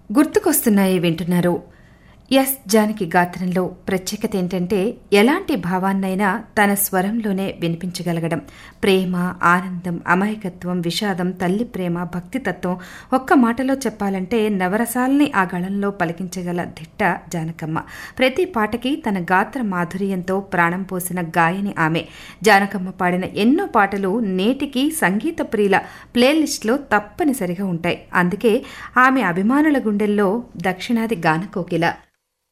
గుర్తుకొస్తున్నాయి వింటున్నారు ఎస్ జానకి గాత్రంలో ప్రత్యేకత ఏంటంటే ఎలాంటి భావాన్నైనా తన స్వరంలోనే వినిపించగలగడం ప్రేమ ఆనందం అమాయకత్వం విషాదం తల్లి ప్రేమ భక్తితత్వం ఒక్క మాటలో చెప్పాలంటే నవరసాల్ని ఆ గళంలో పలికించగల దిట్ట జానకమ్మ ప్రతి పాటకి తన గాత్ర మాధుర్యంతో ప్రాణం పోసిన గాయని ఆమె జానకమ్మ పాడిన ఎన్నో పాటలు నేటికి సంగీత ప్రియుల ప్లేలిస్ట్లో తప్పనిసరిగా ఉంటాయి అందుకే ఆమె అభిమానుల గుండెల్లో దక్షిణాది గానకోకిల